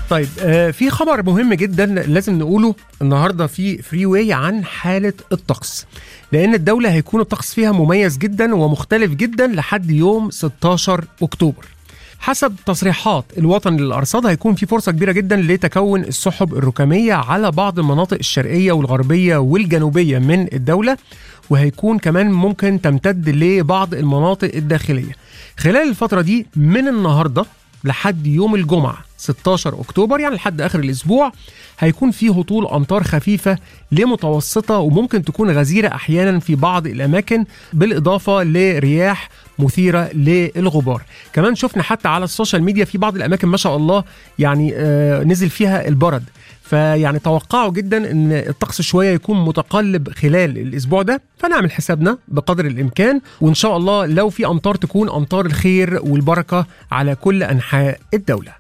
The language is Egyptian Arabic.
طيب آه في خبر مهم جدا لازم نقوله النهارده في فري واي عن حاله الطقس لان الدوله هيكون الطقس فيها مميز جدا ومختلف جدا لحد يوم 16 اكتوبر حسب تصريحات الوطن للارصاد هيكون في فرصه كبيره جدا لتكون السحب الركاميه على بعض المناطق الشرقيه والغربيه والجنوبيه من الدوله وهيكون كمان ممكن تمتد لبعض المناطق الداخليه خلال الفتره دي من النهارده لحد يوم الجمعه 16 اكتوبر يعني لحد اخر الاسبوع هيكون في هطول امطار خفيفه لمتوسطه وممكن تكون غزيره احيانا في بعض الاماكن بالاضافه لرياح مثيره للغبار كمان شفنا حتى على السوشيال ميديا في بعض الاماكن ما شاء الله يعني آه نزل فيها البرد فيعني توقعوا جدا ان الطقس شويه يكون متقلب خلال الاسبوع ده فنعمل حسابنا بقدر الامكان وان شاء الله لو في امطار تكون امطار الخير والبركه على كل انحاء الدوله